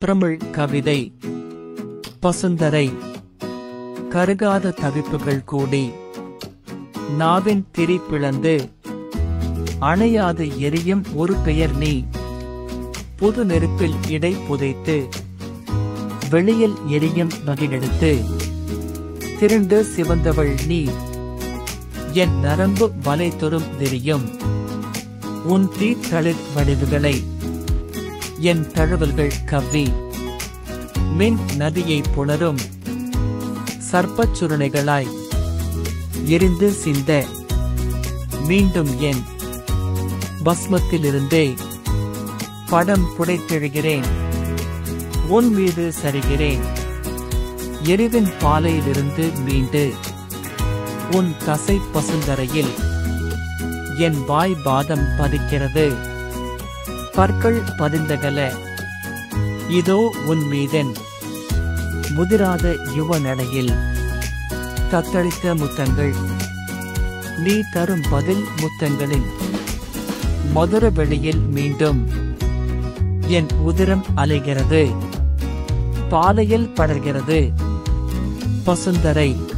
தமிழ் கவிதை பசுந்தரை கருகாத தவிப்புகள் கூடி நாவின் திரி பிளந்து அணையாது எரியும் ஒரு பெயர் நீ புது நெருப்பில் இடை புதைத்து வெளியில் எரியும் வகையெடுத்து திரண்டு சிவந்தவள் நீ என் நரம்பு வலை தொறும் தெரியும் உன் தீத்தளிர் வடிவுகளை என் தழுவல்கள் கவ்வி மின் நதியை புணரும் சர்ப்பச் சுருணைகளாய் எரிந்து சிந்த மீண்டும் என் பஸ்மத்திலிருந்தே படம் புடைத்தெழுகிறேன் உன் மீது சரிகிறேன் எரிவின் பாலையிலிருந்து மீண்டு உன் தசை பசுந்தரையில் என் வாய் பாதம் பதிக்கிறது பற்கள் பதிந்தகல இதோ உன் மீதென் முதிராத யுவ நடையில் தத்தளித்த முத்தங்கள் நீ தரும் பதில் முத்தங்களின் மதுர வெளியில் மீண்டும் என் உதிரம் அலைகிறது பாலையில் படர்கிறது பசுந்தரை